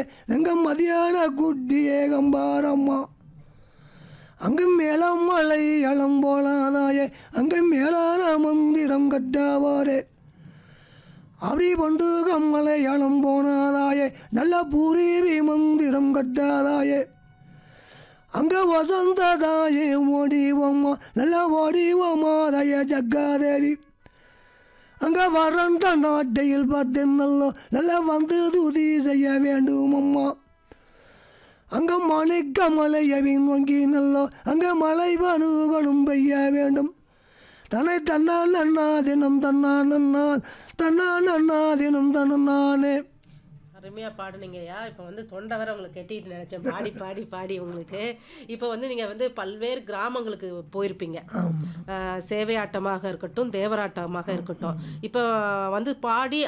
எங்க மதியான குட்டி ஏகம்பாரம்மா அங்கு மேலம் மலை அலம் போலாதாயே அங்கு மேலான மந்திரம் கட்டாவாரே அப்படி கொண்டு கம்மலை அலம் போனாதாயே நல்ல பூரீவி மந்திரம் கட்டாதாயே அங்க வசந்ததாயே ஓடிவோம்மா நல்ல ஓடிவோமாதாய ஜக்காதேவி அங்க வறண்ட நாட்டையில் பார்த்தேன் நல்ல நல்ல வந்து துதி செய்ய வேண்டும் அம்மா அங்க மணிக்க மலையவின் வங்கி நல்லோ அங்க மலை பனுகளும் பெய்ய வேண்டும் தன்னை தன்னா நன்னா தினம் தன்னா நன்னா தன்னா நன்னா தினம் தன்னானே அருமையாக பாடுனீங்கய்யா இப்போ வந்து தொண்டை வர உங்களுக்கு கெட்டிட்டு நினச்சேன் பாடி பாடி பாடி உங்களுக்கு இப்போ வந்து நீங்கள் வந்து பல்வேறு கிராமங்களுக்கு போயிருப்பீங்க ஆஹ் சேவையாட்டமாக இருக்கட்டும் தேவராட்டமாக இருக்கட்டும் இப்போ வந்து பாடி